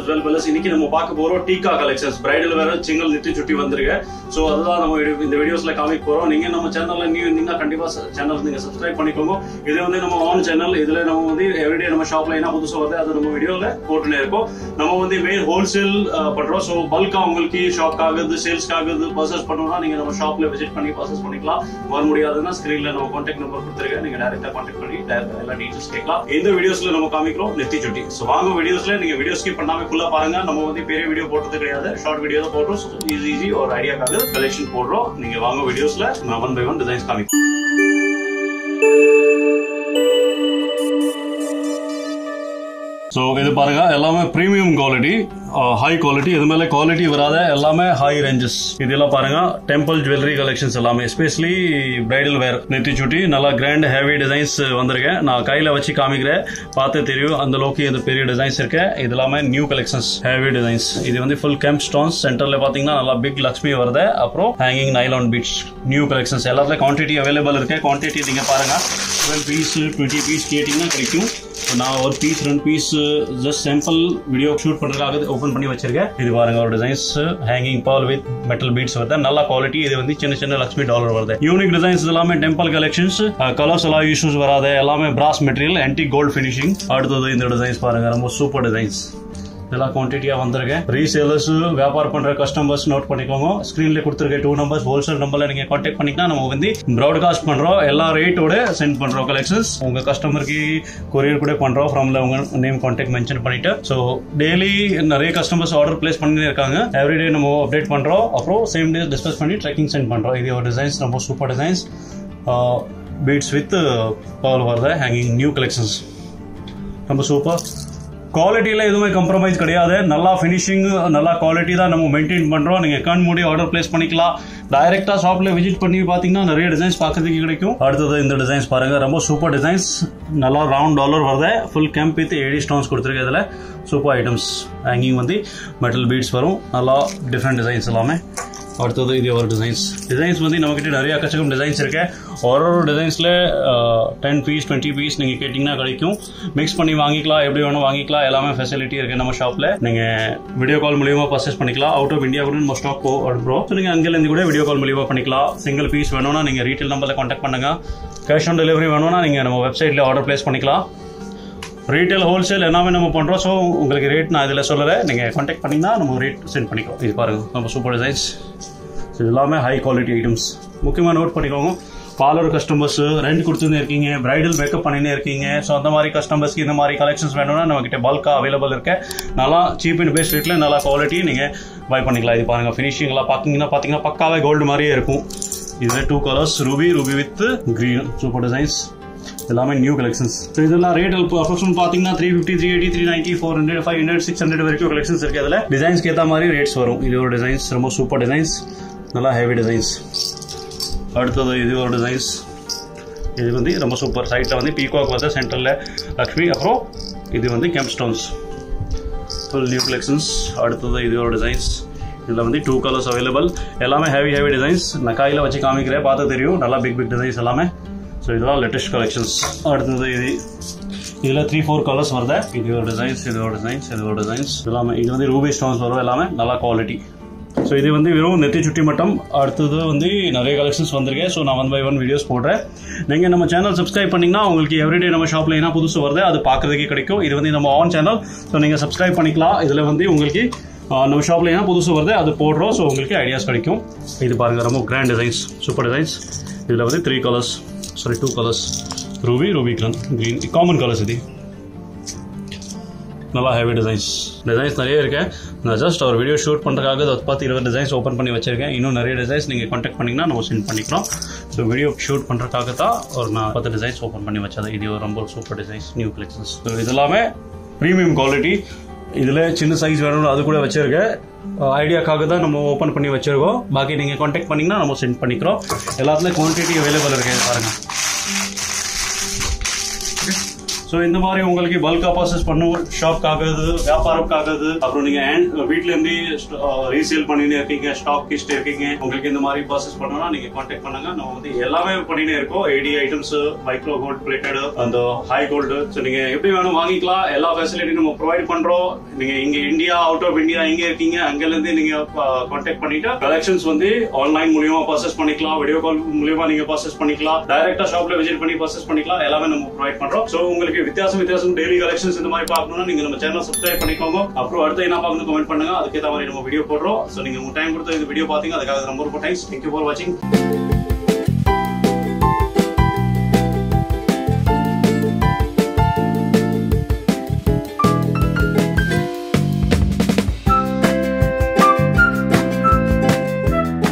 to twelve plus இன்னைக்கு நம்ம பார்க்க போறோம் டீகா கலெக்ஷன்ஸ் பிரைடல் வேற சிங்கிள் நிட்டு சுட்டி வந்திருக்கு ஸோ அதுதான் நம்ம video- இந்த வீடியோஸ்ல காமிக்க போறோம் நீங்க நம்ம சேனல்ல நியூ இருந்தீங்கன்னா கண்டிப்பா சேனல் நீங்க சப்ஸ்கிரைப் பண்ணிக்கோங்க இது வந்து நம்ம ஆன் சேனல் இதுல நம்ம வந்து எவ்ரிடே நம்ம ஷாப்ல என்ன புதுசா வருது அது நம்ம வீடியோல போட்டுனே இருக்கோம் நம்ம வந்து மெயின் ஹோல்சேல் பண்றோம் ஸோ பல்கா உங்களுக்கு ஷாப் ஆகுது சேல்ஸ்க்கு ஆகுது பர்சஸ் பண்ணணும்னா நீங்க நம்ம ஷாப்ல விசிட் பண்ணி பர்சஸ் பண்ணிக்கலாம் வர முடியாதுன்னா ஸ்கிரீன்ல நம்ம கான்டாக்ட் நம்பர் கொடுத்துருக்கேன் நீங்க டைரக்டா கான்டாக்ட் பண்ணி direct ஆ எல்லா டீடைல்ஸ் கேட்கலாம் இந்த வீடியோஸ்ல நம்ம காமிக்கிறோம் நெத்தி சுட்டி ஸோ வாங்க வீடியோஸ்ல நீங்க வீடியோ ஸ்கிப் பண்ணாம ஃபுல்லா பாருங்க நம்ம வந்து பெரிய வீடியோ போட்டது கிடையாது ஷார்ட் வீடியோ தான் போடுறோம் ஈஸி ஈஸி ஒரு ஐடியாக்காக கலெக்ஷன் போடுறோம் நீங்க வாங்க வீடியோஸ்ல நான் ஒன் பை ஒன் டிசைன்ஸ் காமிக்கிறோம் ஸோ இது பாருங்க எல்லாமே ப்ரீமியம் குவாலிட்டி ஹை குவாலிட்டி இது மேலே குவாலிட்டி வராத எல்லாமே ஹை ரேஞ்சஸ் இதெல்லாம் பாருங்க டெம்பிள் ஜுவல்லரி கலெக்ஷன்ஸ் எல்லாமே எஸ்பெஷலி பிரைடல் வேர் நெத்தி சுட்டி நல்லா கிராண்ட் ஹெவி டிசைன்ஸ் வந்திருக்கேன் நான் கையில வச்சு காமிக்கிறேன் பார்த்து தெரியும் அந்த அளவுக்கு இந்த பெரிய டிசைன்ஸ் இருக்கு இது எல்லாமே நியூ கலெக்ஷன்ஸ் ஹெவி டிசைன்ஸ் இது வந்து ஃபுல் கேம்ப் ஸ்டோன்ஸ் சென்டர்ல பாத்தீங்கன்னா நல்லா பிக் லக்ஷ்மி வருது அப்புறம் hanging nylon beads new collections எல்லாத்துலயும் குவான்டிட்டி அவைலபிள் இருக்கு குவான்டிட்டி நீங்க பாருங்க டுவெல் பீஸ் டுவெண்ட்டி பீஸ் கேட்டிங்கன்னா கிடைக்கும் So, நான் ஒரு பீஸ் ரெண்டு piece just sample video shoot பண்றதுக்காக ஓபன் பண்ணி வச்சிருக்கேன் இது பாருங்க ஒரு designs hanging ball with metal beads வருது நல்ல குவாலிட்டி இது வந்து சின்ன சின்ன லக்ஷ்மி டாலர் வருது யூனிக் டிசைன்ஸ் எல்லாமே டெம்பிள் கலெக்ஷன்ஸ் கலர்ஸ் எல்லாம் இஷ்யூஸ் வராது எல்லாமே brass material anti gold finishing அடுத்தது இந்த டிசைன்ஸ் பாருங்க ரொம்ப சூப்பர் டிசைன்ஸ் இதெல்லாம் குவான்டிட்டியா வந்திருக்கேன் ரீசேலர்ஸ் வியாபாரம் பண்ற கஸ்டமர்ஸ் நோட் பண்ணிக்கோங்க ஸ்கிரீன்ல கொடுத்துருக்க டூ நம்பர்ஸ் ஹோல்சேல் நம்பர்ல நீங்க கான்டாக்ட் பண்ணிக்கலாம் நம்ம வந்து ப்ராட்காஸ்ட் பண்றோம் எல்லா ரேட்டோட சென்ட் பண்றோம் கலெக்ஷன்ஸ் உங்க கஸ்டமருக்கு கொரியர் கூட பண்றோம் ஃப்ரம்ல உங்க நேம் கான்டாக்ட் மென்ஷன் பண்ணிட்டு ஸோ டெய்லி நிறைய கஸ்டமர்ஸ் ஆர்டர் பிளேஸ் பண்ணி இருக்காங்க எவ்ரிடே நம்ம அப்டேட் பண்றோம் அப்புறம் சேம் டே டிஸ்கஸ் பண்ணி ட்ரெக்கிங் சென்ட் பண்றோம் இது ஒரு டிசைன்ஸ் ரொம்ப super designs beads with power வருது ஹேங்கிங் நியூ கலெக்ஷன்ஸ் ரொம்ப சூப்பர் குவாலிட்டியில் எதுவுமே கம்ப்ரமைஸ் கிடையாது நல்லா ஃபினிஷிங் நல்லா குவாலிட்டி தான் நம்ம மெயின்டைன் பண்ணுறோம் நீங்கள் கண் மூடி ஆர்டர் பிளேஸ் பண்ணிக்கலாம் டைரெக்டாக ஷாப்பில் விசிட் பண்ணி பார்த்தீங்கன்னா நிறைய டிசைன்ஸ் பார்க்கறதுக்கு கிடைக்கும் அடுத்தது இந்த டிசைன்ஸ் பாருங்கள் ரொம்ப சூப்பர் டிசைன்ஸ் நல்லா ரவுண்ட் டாலர் வருது full kemp with AD stones கொடுத்துருக்கு இதில் சூப்பர் ஐட்டம்ஸ் ஹேங்கிங் வந்து மெட்டல் பீட்ஸ் வரும் நல்லா டிஃப்ரெண்ட் டிசைன்ஸ் எல்லாமே அடுத்தது இது ஒரு டிசைன்ஸ் டிசைன்ஸ் வந்து நம்மக்கிட்ட நிறைய அக்கச்சக்கம் டிசைன்ஸ் இருக்கு ஒரு ஒரு டிசைன்ஸில் டென் பீஸ் டுவெண்ட்டி பீஸ் நீங்கள் கேட்டிங்கன்னா கிடைக்கும் மிக்ஸ் பண்ணி வாங்கிக்கலாம் எப்படி வேணும் வாங்கிக்கலாம் எல்லாமே ஃபெசிலிட்டி இருக்கு நம்ம ஷாப்பில் நீங்கள் வீடியோ கால் மூலியமாக பர்ச்சேஸ் பண்ணிக்கலாம் அவுட் ஆஃப் இந்தியா கூட நம்ம ஸ்டாக் போ அனுப்புகிறோம் ஸோ நீங்கள் அங்கேருந்து கூட வீடியோ கால் மூலியமாக பண்ணிக்கலாம் சிங்கிள் பீஸ் வேணும்னா நீங்கள் ரீட்டைல் நம்பரில் கான்டாக்ட் பண்ணுங்க கேஷ் ஆன் டெலிவரி வேணும்னா நீங்கள் நம்ம வெப்சைட்டில் ஆர்டர் பிளேஸ் பண்ணிக்கலாம் ரீட்டைல் ஹோல்சேல் எல்லாமே நம்ம பண்ணுறோம் ஸோ உங்களுக்கு ரேட் நான் இதில் சொல்லலை நீங்கள் கான்டாக்ட் பண்ணிங்கன்னா நம்ம ரேட் சென்ட் பண்ணிக்கலாம் இது பாருங்கள் நம்ம சூப்பர் டிசைன்ஸ் இது எல்லாமே ஹை குவாலிட்டி ஐட்டம்ஸ் முக்கியமாக நோட் பண்ணிக்கோங்க பார்லர் கஸ்டமர்ஸ் ரெண்ட் கொடுத்துன்னு இருக்கீங்க பிரைடல் மேக்கப் பண்ணினே இருக்கீங்க ஸோ அந்த மாதிரி கஸ்டமர்ஸ்க்கு இந்த மாதிரி கலெக்ஷன்ஸ் வேணும்னா நம்மகிட்ட பல்காக அவைலபிள் இருக்கு நல்லா சீப் அண்ட் பெஸ்ட் ரேட்டில் நல்லா குவாலிட்டி நீங்கள் பை பண்ணிக்கலாம் இது பாருங்கள் ஃபினிஷிங்லாம் பார்த்தீங்கன்னா பார்த்தீங்கன்னா பக்காவே கோல்டு மாதிரியே இருக்கும் இதில் two colours ruby ruby with green super designs எல்லாமே நியூ கலெக்ஷன்ஸ் ஸோ இதெல்லாம் ரேட் அப்ரோக்ஷன் பார்த்தீங்கன்னா three fifty three eighty three ninety four hundred five hundred six hundred வரைக்கும் கலெக்ஷன்ஸ் இருக்கு அதில் டிசைன்ஸ்க்கு ஏற்ற மாதிரி ரேட்ஸ் வரும் இது ஒரு டிசைன்ஸ் ரொம்ப சூப்பர் டிசைன்ஸ் நல்லா ஹெவி டிசைன்ஸ் அடுத்தது இது ஒரு டிசைன்ஸ் இது வந்து ரொம்ப சூப்பர் சைட்டில் வந்து பீகாக் வந்து சென்டரில் லக்ஷ்மி அப்புறம் இது வந்து kemp stones full new collections அடுத்தது இது ஒரு டிசைன்ஸ் இதில் வந்து டூ கலர்ஸ் அவைலபிள் எல்லாமே ஹெவி ஹெவி டிசைன்ஸ் நான் கையில் வச்சு காமிக்கிறேன் பார்த்தா தெரியும் நல்லா பிக் பிக் டிசைன்ஸ் எல்லாமே ஸோ இதெல்லாம் லேட்டஸ்ட் கலெக்ஷன்ஸ் அடுத்தது இது இதில் த்ரீ ஃபோர் கலர்ஸ் வருது இது ஒரு டிசைன்ஸ் இது ஒரு டிசைன்ஸ் இது ஒரு டிசைன்ஸ் எல்லாமே இது வந்து ரூபி ஸ்டோன்ஸ் வரும் எல்லாமே நல்லா குவாலிட்டி ஸோ இது வந்து வெறும் நெத்தி சுட்டி மட்டும் அடுத்தது வந்து நிறைய கலெக்ஷன்ஸ் வந்திருக்கு ஸோ நான் ஒன் பை ஒன் வீடியோஸ் போடுறேன் நீங்கள் நம்ம சேனல் சப்ஸ்கிரைப் பண்ணிங்கன்னா உங்களுக்கு எவ்ரிடே நம்ம ஷாப்பில் என்ன புதுசு வருது அது பார்க்குறதுக்கே கிடைக்கும் இது வந்து நம்ம ஆன் சேனல் ஸோ நீங்கள் சப்ஸ்கிரைப் பண்ணிக்கலாம் இதில் வந்து உங்களுக்கு ஆஹ், நம்ம ஷாப்பில் என்ன புதுசு வருது அது போடுறோம் ஸோ உங்களுக்கு ஐடியாஸ் கிடைக்கும் இது பாருங்கள் ரொம்ப கிராண்ட் டிசைன்ஸ் சூப்பர் டிசைன்ஸ் இதில் வந்து three colours sorry two colours ruby ruby green green common colours இது நல்லா ஹெவி டிசைன்ஸ் டிசைன்ஸ் நிறைய இருக்கு நான் ஜஸ்ட் ஒரு வீடியோ ஷூட் பண்ணுறதுக்காக ஒரு பத்து இருபது டிசைன்ஸ் ஓப்பன் பண்ணி வச்சிருக்கேன் இன்னும் நிறைய டிசைன்ஸ் நீங்கள் கான்டாக்ட் பண்ணிங்கன்னா நம்ம சென்ட் பண்ணிக்கலாம் ஸோ வீடியோ ஷூட் பண்ணுறதுக்காக தான் ஒரு நான் பத்து டிசைன்ஸ் ஓப்பன் பண்ணி வச்சது இது ஒரு ரொம்ப super designs new collections so இது எல்லாமே ப்ரீமியம் குவாலிட்டி இதில் சின்ன சைஸ் வேணும் அது கூட வச்சிருக்கேன் ஐடியாக்காக தான் நம்ம ஓப்பன் பண்ணி வச்சிருக்கோம் பாக்கி நீங்கள் கான்டாக்ட் பண்ணிங்கன்னா நம்ம சென்ட் பண்ணிக்கிறோம் எல்லாத்துலேயும் குவான்டிட்டி அவைலபிள் இருக்கு இது பாருங்கள் ஸோ இந்த மாதிரி உங்களுக்கு பல்கா பர்ச்சேஸ் பண்ணும் ஷாப்காகுது வியாபாரம்காகுது அப்புறம் நீங்க hand- வீட்ல இருந்து ரீசேல் பண்ணிட்டு இருக்கீங்க ஸ்டாக் கிஸ்ட் இருக்கீங்க உங்களுக்கு இந்த மாதிரி பர்ச்சேஸ் பண்ணணும்னா நீங்க கான்டாக்ட் பண்ணுங்க நம்ம வந்து எல்லாமே பண்ணிட்டே இருக்கோம் AD items micro gold plated அந்த ஹை கோல்டு ஸோ நீங்க எப்படி வேணும் வாங்கிக்கலாம் எல்லா ஃபெசிலிட்டி நம்ம ப்ரொவைட் பண்றோம் நீங்க இங்க இந்தியா அவுட் ஆஃப் இந்தியா எங்க இருக்கீங்க அங்கல இருந்து நீங்க கான்டாக்ட் பண்ணிட்டு கலெக்ஷன்ஸ் வந்து ஆன்லைன் மூலியமா பர்ச்சேஸ் பண்ணிக்கலாம் வீடியோ கால் மூலியமா நீங்க பர்ச்சேஸ் பண்ணிக்கலாம் டைரக்டா ஷாப்ல விசிட் பண்ணி பர்ச்சேஸ் பண்ணிக்கலாம் எல்லாமே நம்ம ப்ரொவைட் பண்றோம் ஸோ உங்களுக்கு வித்தியாசம் வித்தியாசம் டெய்லி கலெக்ஷன்ஸ் இந்த மாதிரி பார்க்கணும்னா நீங்க நம்ம சேனல் சப்ஸ்கிரைப் பண்ணிக்கோங்க அப்புறம் அடுத்து என்ன பார்க்கணும் கமெண்ட் பண்ணுங்க அதுக்கேற்ற மாதிரி நம்ம வீடியோ போடுறோம் ஸோ நீங்க உங்க டைம் கொடுத்து இந்த வீடியோ பாத்தீங்க அதுக்காக ரொம்ப ரொம்ப தேங்க்ஸ் தேங்க்யூ ஃபார் வாட்சிங்